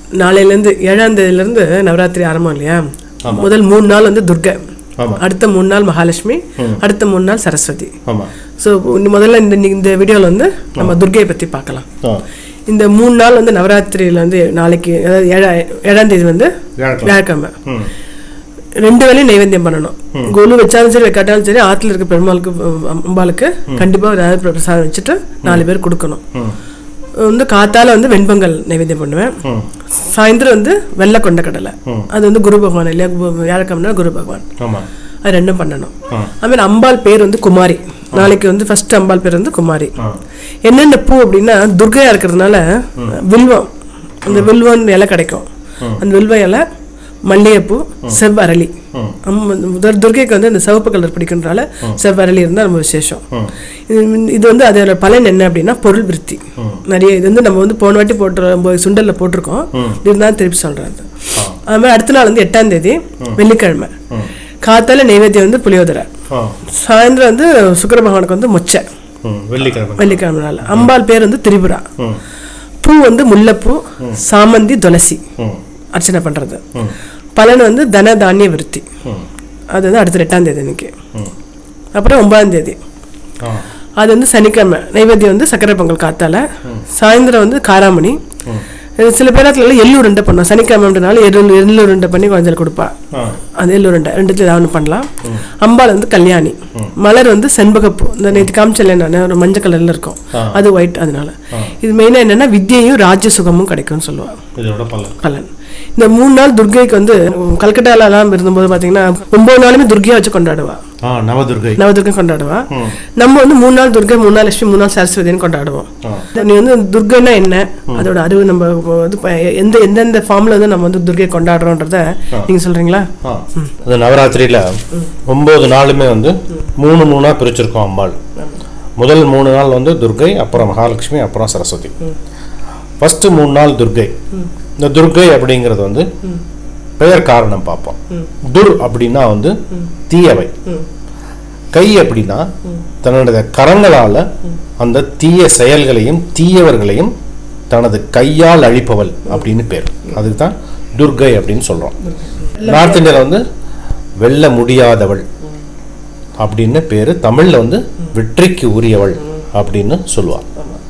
நாளையிலேருந்து ஏழாம் தேதியிலேருந்து நவராத்திரி ஆரம்பம் இல்லையா முதல் மூணு நாள் வந்து துர்கை ஆமா அடுத்த மூணு நாள் மகாலட்சுமி அடுத்த மூணு நாள் சரஸ்வதி ஆமா ஸோ முதல்ல இந்த இந்த வீடியோவில் வந்து நம்ம துர்கையை பற்றி பார்க்கலாம் ஆ இந்த மூணு நாள் வந்து நவராத்திரியில் வந்து நாளைக்கு அதாவது ஏழா ஏழாம் தேதி வந்து வியாழக்கிழமை. வியாழக்கிழமை ம் ரெண்டு வேலையும் நைவேத்தியம் பண்ணணும் கொலு வச்சாலும் சரி வைக்காட்டாலும் சரி ஆற்றுல இருக்க பெருமாளுக்கு அஹ், அம்பாளுக்கு கண்டிப்பாக ஏதாவது பிரசாதம் வச்சுட்டு நாலு பேர் கொடுக்கணும் ம் வந்து காத்தால வந்து வெண்பொங்கல் நைவேத்தியம் பண்ணுவேன் ம் சாயந்தரம் வந்து வெள்ளை கொண்ட கடலை அது வந்து குரு பகவான் இல்லையா கு- வியாழக்கிழமைனா குரு பகவான் ஆமா அது ரெண்டும் பண்ணணும் ஆ. அதுமாதிரி அம்பாள் பேர் வந்து குமாரி நாளைக்கு வந்து ஃபர்ஸ்ட் அம்பாள் பேர் வந்து குமாரி ஆ என்னென்ன பூ அப்படின்னா துர்கையா இருக்கிறதுனால வில்வம் அந்த வில்வம் இலை கிடைக்கும் அந்த வில்வ இலை மல்லிகைப்பூ செவ்வரளி அம்ம- துர்- துர்கைக்கு வந்து இந்த சிவப்பு கலர் பிடிக்குன்றால செவ்வரளி இருந்தால் ரொம்ப விசேஷம் இது- இது வந்து அதோட பலன் என்ன அப்படின்னா பொருள் விருத்தி நிறைய இது வந்து நம்ம வந்து போன வாட்டி போட்டு சுண்டல்ல போட்டிருக்கோம் இருந்தாலும் திருப்பி சொல்றேன் அது. அது மாதிரி அடுத்த நாள் வந்து எட்டாம் தேதி வெள்ளிக்கிழமை காத்தால நைவேத்தியம் வந்து புளியோதரை ஆ சாயந்தரம் வந்து சுக்கிர பகவானுக்கு வந்து மொச்சை ம் வெள்ளிக்கிழமை வெள்ளிக்கிழமை நாள் அம்பாள் பேர் வந்து திரிபுரா ம் பூ வந்து முல்லைப்பூ சாமந்தி துளசி ம் அர்ச்சனை பண்றது ம் பலன் வந்து தன தானிய விருத்தி ம் அது வந்து அடுத்த எட்டாம் தேதி இன்னைக்கு ம் அப்புறம் ஒன்பதாம் தேதி ஆ அது வந்து சனிக்கிழமை நைவேத்தியம் வந்து சக்கரை பொங்கல் காத்தால சாயந்தரம் வந்து காராமணி இது சில பேரத்துல எள்ளு உருண்டை பண்ணுவோம் சனிக்கிழமைன்றனால எள்ளு எள்ளு உருண்டை பண்ணி கொஞ்சம் கொடுப்பா ஆ அது எள்ளு உருண்டை ரெண்டுத்துல ஏதாவது ஒன்று பண்ணலாம் அம்பாள் வந்து கல்யாணி மலர் வந்து செண்பகப்பூ இந்த நேற்று காமிச்சல நான் ஒரு மஞ்சள் கலர்ல இருக்கும் அது ஒயிட் அதனால இது மெயினா என்னன்னா வித்யையும் ராஜ்ய சுகமும் கிடைக்கும்னு சொல்லுவாங்க இதோட பலன் பலன் இந்த மூணு நாள் துர்கைக்கு வந்து கல்கட்டால எல்லாம் இருந்தபோது பாத்தீங்கன்னா ஒன்பது நாளுமே துர்கையா வச்சு கொண்டாடுவா ஆ நவதுர்கை நவதுர்கை கொண்டாடுவா நம்ம வந்து மூணு நாள் துர்கை மூணு நாள் லட்சுமி மூணு நாள் சரஸ்வதினு கொண்டாடுவோம் ஆ நீ வந்து துர்கைன்னா என்ன அதோட அறிவு நம்ம வந்து ப- எந்த எந்தெந்த ஃபார்ம்ல வந்து நம்ம வந்து துர்கை கொண்டாடுறோன்றத நீங்க சொல்றீங்களா ஆ அது நவராத்திரியில் ஒம்பது நாளுமே வந்து மூணு மூணாக பிரிச்சிருக்கோம் அம்பாள் முதல் மூணு நாள் வந்து துர்கை அப்புறம் மகாலட்சுமி அப்புறம் சரஸ்வதி ஃபஸ்ட்டு மூணு நாள் துர்கை இந்த துர்கை அப்படிங்கிறது வந்து பெயர் காரணம் பார்ப்போம் துர் அப்படின்னா வந்து தீயவை கை அப்படின்னா தன்னுடைய கரங்களால அந்த தீய செயல்களையும் தீயவர்களையும் தனது கையால் அழிப்பவள் அப்படின்னு பேர் அதுக்கு தான் துர்கை அப்படின்னு சொல்றோம் நார்த் இந்தியாவில் வந்து வெல்ல முடியாதவள் அப்படின்னு பேரு தமிழ்ல வந்து வெற்றிக்கு உரியவள் அப்படின்னு சொல்லுவாள்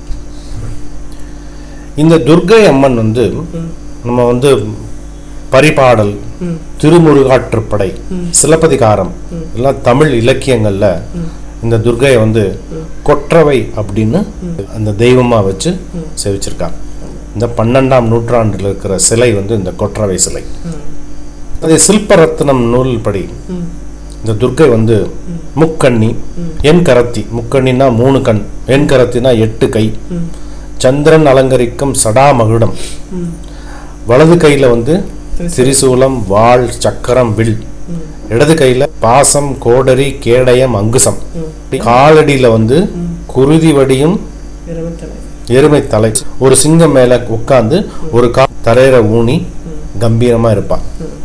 இந்த துர்கை அம்மன் வந்து நம்ம வந்து பரிபாடல் திருமுருகாற்றுப்படை சிலப்பதிகாரம் எல்லாம் தமிழ் இலக்கியங்கள்ல இந்த துர்கையை வந்து கொற்றவை அப்படின்னு அந்த தெய்வமா வச்சு சேவிச்சிருக்காங்க இந்த பன்னெண்டாம் நூற்றாண்டில் இருக்கிற சிலை வந்து இந்த கொற்றவை சிலை அதே சில்பரத்னம் நூல் படி இந்த துர்க்கை வந்து முக்கண்ணி என் கரத்தி முக்கண்ணினா மூணு கண் என் கரத்தினா எட்டு கை சந்திரன் அலங்கரிக்கும் சடாமகுடம் வலது கையில வந்து திரிசூலம் வாள் சக்கரம் வில் இடது கையில பாசம் கோடரி கேடயம் அங்குசம் காலடியில வந்து குருதி வடியும் எருமை தலை ஒரு சிங்கம் மேல உட்கார்ந்து ஒரு கா தரையிற ஊனி கம்பீரமா இருப்பான்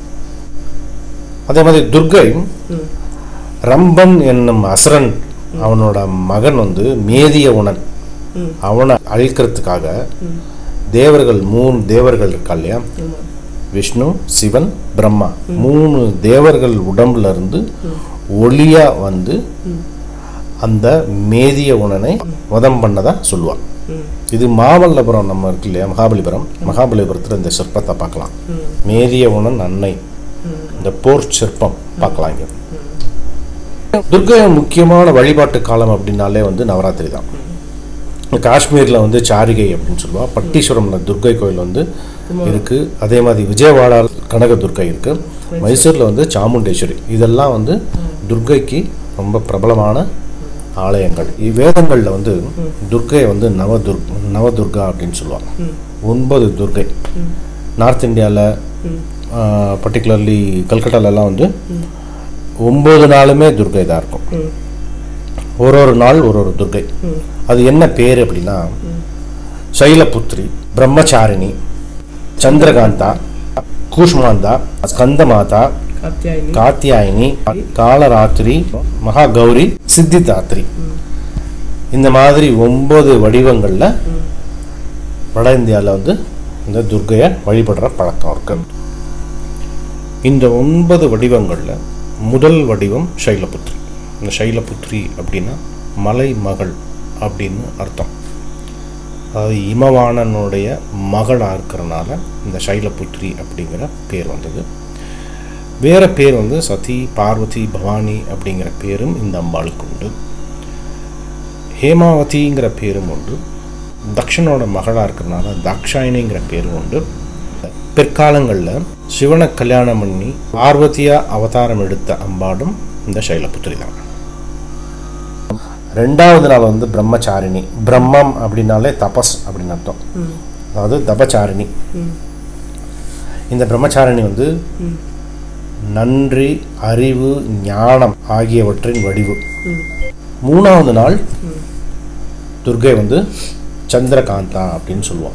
அதே மாதிரி துர்கை ரம்பன் என்னும் அசுரன் அவனோட மகன் வந்து மேதிய உணன் அவனை அழிக்கிறதுக்காக தேவர்கள் மூணு தேவர்கள் இருக்கா இல்லையா விஷ்ணு சிவன் பிரம்மா மூணு தேவர்கள் உடம்புல இருந்து ஒளியா வந்து அந்த மேதிய உணனை வதம் பண்ணதா சொல்லுவான் இது மாமல்லபுரம் நம்ம இருக்கு இல்லையா மகாபலிபுரம் மகாபலிபுரத்துல இந்த சிற்பத்தை பார்க்கலாம் மேதிய உணன் அன்னை இந்த போர் சிற்பம் பார்க்கலாம் இங்க துர்கை முக்கியமான வழிபாட்டு காலம் அப்படின்னாலே வந்து நவராத்திரி தான் காஷ்மீர்ல வந்து சாரிகை அப்படின்னு சொல்லுவா பட்டீஸ்வரம்ல துர்கை கோயில் வந்து இருக்கு அதே மாதிரி விஜயவாடா கனக துர்கை இருக்கு மைசூர்ல வந்து சாமுண்டேஸ்வரி இதெல்லாம் வந்து துர்கைக்கு ரொம்ப பிரபலமான ஆலயங்கள் இவ்வேதங்கள்ல வந்து துர்கையை வந்து நவதுர் நவதுர்கா அப்படின்னு சொல்லுவாங்க ஒன்பது துர்கை நார்த் இந்தியாவில் பர்டிகுலர்லி கல்கட்டாலெல்லாம் வந்து ஒம்பது நாளுமே துர்கை தான் இருக்கும் ஒரு ஒரு நாள் ஒரு ஒரு துர்கை அது என்ன பேர் அப்படின்னா சைலபுத்ரி பிரம்மச்சாரிணி சந்திரகாந்தா கூஷ்மாந்தா ஸ்கந்தமாதா காத்தியாயினி காத்தியாயினி காலராத்திரி மகாகௌரி சித்திதாத்ரி இந்த மாதிரி ஒன்பது வடிவங்கள்ல வட இந்தியாவில் வந்து இந்த துர்க்கையை வழிபடுற பழக்கம் இருக்கு இந்த ஒன்பது வடிவங்களில் முதல் வடிவம் சைலபுத்ரி இந்த சைலபுத்ரி அப்படின்னா மலை மகள் அப்படின்னு அர்த்தம் அதாவது இமவாணனுடைய மகளாக இருக்கிறனால இந்த சைலபுத்ரி அப்படிங்கிற பேர் வந்தது வேற பேர் வந்து சதி பார்வதி பவானி அப்படிங்கிற பேரும் இந்த அம்பாளுக்கு உண்டு ஹேமாவதிங்கிற பேரும் உண்டு தக்ஷனோட மகளாக இருக்கிறனால தாக்ஷாயினிங்கிற பேரும் உண்டு பிற்காலங்களில் சிவனை கல்யாணம் பண்ணி பார்வதியா அவதாரம் எடுத்த அம்பாளும் இந்த சைலபுத்திரி தான் ரெண்டாவது நாள் வந்து பிரம்மச்சாரிணி பிரம்மம் அப்படின்னாலே தபஸ் அப்படின்னு அர்த்தம் அதாவது தபச்சாரிணி இந்த பிரம்மச்சாரிணி வந்து நன்றி அறிவு ஞானம் ஆகியவற்றின் வடிவு மூணாவது நாள் துர்கை வந்து சந்திரகாந்தா அப்படின்னு சொல்லுவோம்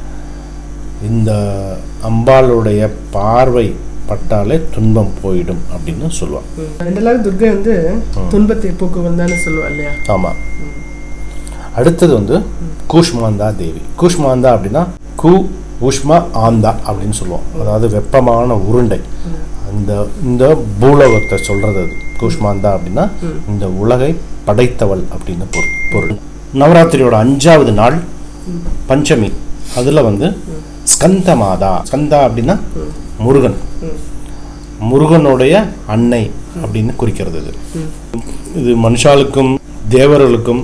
இந்த அம்பாளுடைய பார்வை பட்டாலே துன்பம் போயிடும் அப்படின்னு சொல்லுவான் ரெண்டலாவது துர்கை வந்து துன்பத்தை போக்குவன் தானே சொல்லுவா இல்லையா ஆமாம் அடுத்தது வந்து கூஷ்மாந்தா தேவி கூஷ்மாந்தா அப்படின்னா கு உஷ்மா ஆந்தா அப்படின்னு சொல்லுவோம் அதாவது வெப்பமான உருண்டை அந்த இந்த பூலோகத்தை சொல்றது அது கூஷ்மாந்தா அப்படின்னா இந்த உலகை படைத்தவள் அப்படின்னு பொருள் பொருள் நவராத்திரியோட அஞ்சாவது நாள் பஞ்சமி அதில் வந்து ஸ்கந்த மாதா ஸ்கந்தா அப்படின்னா முருகன் முருகனுடைய அன்னை அப்படின்னு குறிக்கிறது இது இது மனுஷாளுக்கும் தேவர்களுக்கும்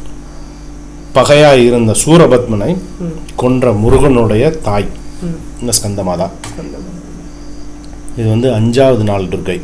பகையா இருந்த சூரபத்மனை கொன்ற முருகனுடைய தாய் இந்த ஸ்கந்தமாதா இது வந்து அஞ்சாவது நாள் துர்கை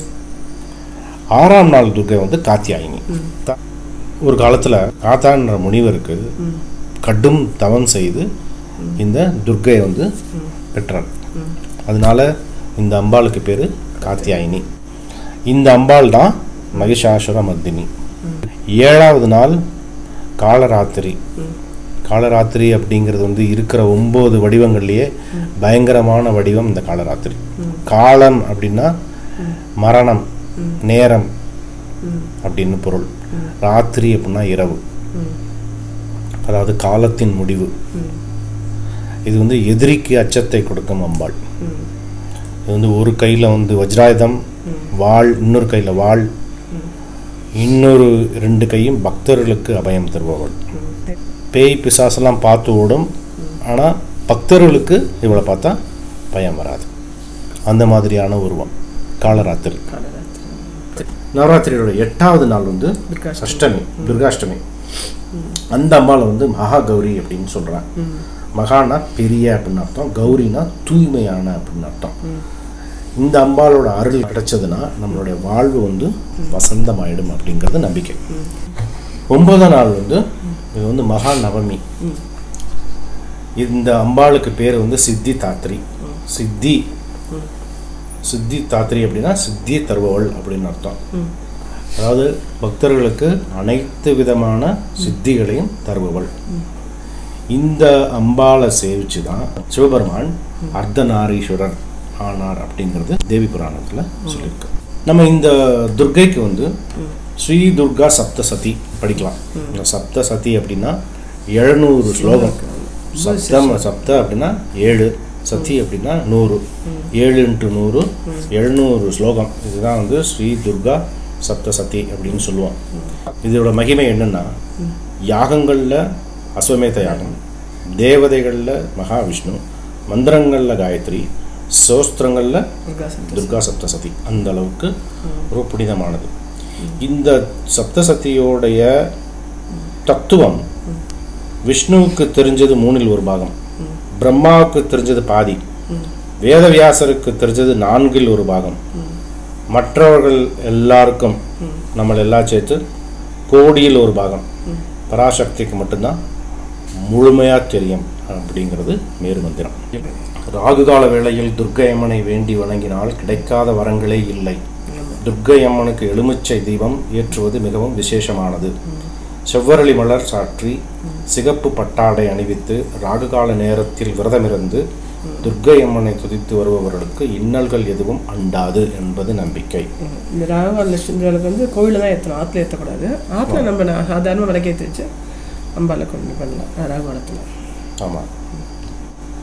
ஆறாம் நாள் துர்கை வந்து காத்தியாயினி த- ஒரு காலத்துல காத்தான்ற முனிவருக்கு கடும் தவம் செய்து இந்த துர்க்கையை வந்து பெற்றார் அதனால இந்த அம்பாளுக்கு பேரு காத்தியாயினி இந்த அம்பாள் தான் மகிஷாசுர மர்தினி ஏழாவது நாள் காலராத்திரி காலராத்திரி அப்படிங்கிறது வந்து இருக்கிற ஒன்பது வடிவங்கள்லயே பயங்கரமான வடிவம் இந்த காலராத்திரி காலம் அப்படின்னா மரணம் நேரம் அப்படின்னு பொருள் ராத்திரி அப்படின்னா இரவு அதாவது காலத்தின் முடிவு இது வந்து எதிரிக்கு அச்சத்தை கொடுக்கும் அம்பாள் இது வந்து ஒரு கையில் வந்து வஜ்ராயுதம் வாள் இன்னொரு கையில் வாள் இன்னொரு ரெண்டு கையும் பக்தர்களுக்கு அபயம் தருபவள் பேய் பிசாசெல்லாம் பார்த்து ஓடும் ஆனால் பக்தர்களுக்கு இவளை பார்த்தா பயம் வராது அந்த மாதிரியான உருவம் காலராத்திரி நவராத்திரியோட எட்டாவது நாள் வந்து துர்காஷ்டமி. அஷ்டமி துர்காஷ்டமி அந்த அம்பாளை வந்து மகா கௌரி அப்படின்னு சொல்றாங்க மகானா பெரிய அப்படின்னு அர்த்தம் கௌரினா தூய்மையான அப்படின்னு அர்த்தம் இந்த அம்பாளோட அருள் கிடைச்சதுன்னா நம்மளுடைய வாழ்வு வந்து வசந்தமாயிடும் அப்படிங்கிறது நம்பிக்கை ஒன்பதாம் நாள் வந்து இது வந்து மகா நவமி இந்த அம்பாளுக்கு பேர் வந்து சித்தி தாத்ரி சித்தி சித்தி தாத்ரி அப்படின்னா சித்தி தருபவள் அப்படின்னு அர்த்தம் அதாவது பக்தர்களுக்கு அனைத்து விதமான சித்திகளையும் தருபவள் இந்த அம்பாளை சேவிச்சு தான் சிவபெருமான் அர்த்தநாரீஸ்வரர் ஆனார் அப்படிங்கிறது தேவி புராணத்தில் சொல்லியிருக்கு நம்ம இந்த துர்க்கைக்கு வந்து ஸ்ரீ துர்கா சப்தசதி படிக்கலாம் இந்த சப்தசதி அப்படின்னா எழுநூறு ஸ்லோகம் சப்தம் சப்த அப்படின்னா ஏழு சதி அப்படின்னா நூறு ஏழு இன்ட்டு நூறு எழுநூறு ஸ்லோகம் இதுதான் வந்து ஸ்ரீ துர்கா சப்தசதி அப்படின்னு சொல்லுவோம் இதோட மகிமை என்னன்னா யாகங்களில் அஸ்வமேத யாகம் தேவதைகளில் மகாவிஷ்ணு மந்திரங்களில் காயத்ரி சோஸ்திரங்களில் துர்காசக்தி. துர்கா சப்தசதி அந்த அளவுக்கு ஒரு புனிதமானது இந்த சப்தசதியோடைய தத்துவம் விஷ்ணுவுக்கு தெரிஞ்சது மூணில் ஒரு பாகம் பிரம்மாவுக்கு தெரிஞ்சது பாதி வேதவியாசருக்கு தெரிஞ்சது நான்கில் ஒரு பாகம் மற்றவர்கள் எல்லாருக்கும் நம்மளை எல்லாம் சேர்த்து கோடியில் ஒரு பாகம் பராசக்திக்கு மட்டும்தான் முழுமையா தெரியும் அப்படிங்கிறது மேரு மந்திரம் ராகுகால வேளையில் துர்க்கை அம்மனை வேண்டி வணங்கினால் கிடைக்காத வரங்களே இல்லை துர்க்கை அம்மனுக்கு எலுமிச்சை தீபம் ஏற்றுவது மிகவும் விசேஷமானது செவ்வரளி மலர் சாற்றி சிகப்பு பட்டாடை அணிவித்து ராகுகால நேரத்தில் விரதமிருந்து துர்க்கை அம்மனை துதித்து வருபவர்களுக்கு இன்னல்கள் எதுவும் அண்டாது என்பது நம்பிக்கை இந்த ராகவான் லட்சுமிகளுக்கு வந்து கோவிலில் தான் ஏற்றணும் ஆற்றுல ஏற்றக்கூடாது ஆற்றுல நம்ம நா- சாதாரண விளக்கேற்றி வச்சு அம்பாலை கொண்டு பண்ணலாம் ராகவானத்தில் ஆமாம்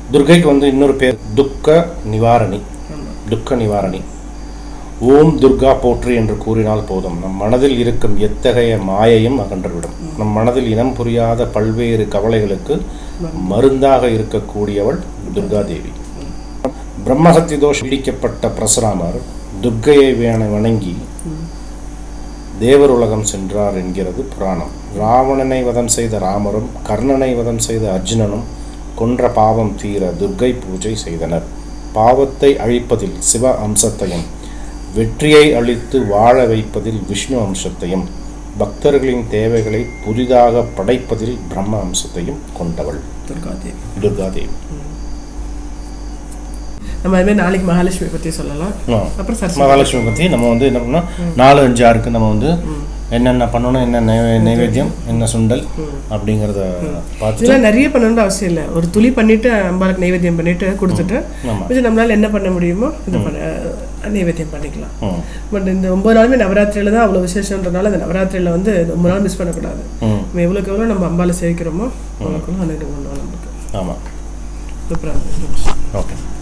துர்கைக்கு வந்து இன்னொரு பேர் துக்க நிவாரணி துக்க நிவாரணி ஓம் துர்கா போற்றி என்று கூறினால் போதும் நம் மனதில் இருக்கும் எத்தகைய மாயையும் அகன்றுவிடும் நம் மனதில் இனம் புரியாத பல்வேறு கவலைகளுக்கு மருந்தாக இருக்கக்கூடியவள் துர்கா தேவி பிரம்மஹத்தி தோஷம் இடிக்கப்பட்ட பரசுராமர் துர்க்கையை வேண வணங்கி தேவர் உலகம் சென்றார் என்கிறது புராணம் ராவணனை வதம் செய்த ராமரும் கர்ணனை வதம் செய்த அர்ஜுனனும் கொன்ற பாவம் தீர துர்க்கை பூஜை செய்தனர் பாவத்தை அழிப்பதில் சிவ அம்சத்தையும் வெற்றியை அளித்து வாழ வைப்பதில் விஷ்ணு அம்சத்தையும் பக்தர்களின் தேவைகளை புதிதாக படைப்பதில் பிரம்ம அம்சத்தையும் கொண்டவள் துர்காதேவி துர்காதேவி நம்ம அதுமாதிரி நாளைக்கு மகாலட்சுமி பற்றி சொல்லலாம் ஆ. அப்புறம் சரஸ்வதி மகாலட்சுமி பற்றி நம்ம வந்து என்ன பண்ணோம் நாலு அஞ்சு ஆறுக்கு நம்ம வந்து என்னென்ன பண்ணணும் என்ன நை- நைவேத்தியம் என்ன சுண்டல் அப்படிங்கிறத பார்த்துட்டு இதெல்லாம் நிறைய பண்ணணும்னு அவசியம் இல்லை ஒரு துளி பண்ணிட்டு அம்பாளுக்கு நைவேத்தியம் பண்ணிட்டு கொடுத்துட்டு ஆமா. கொஞ்சம் நம்மளால என்ன பண்ண முடியுமோ இது பண்ண நைவேத்தியம் பண்ணிக்கலாம் ம் பட் இந்த ஒன்பது நாளுமே நவராத்திரியில தான் அவ்வளோ விசேஷன்றனால அந்த நவராத்திரியில வந்து இந்த ஒன்பது நாள் மிஸ் பண்ணக்கூடாது ம் நம்ம எவ்வளோக்கு எவ்வளோ நம்ம அம்பாலை சேவிக்கிறோமோ அவ்வளோக்கு அந்த இது ஒன்று நம்மளுக்கு ஆமாம் சூப்பராக இருந்துச்சு ஓகே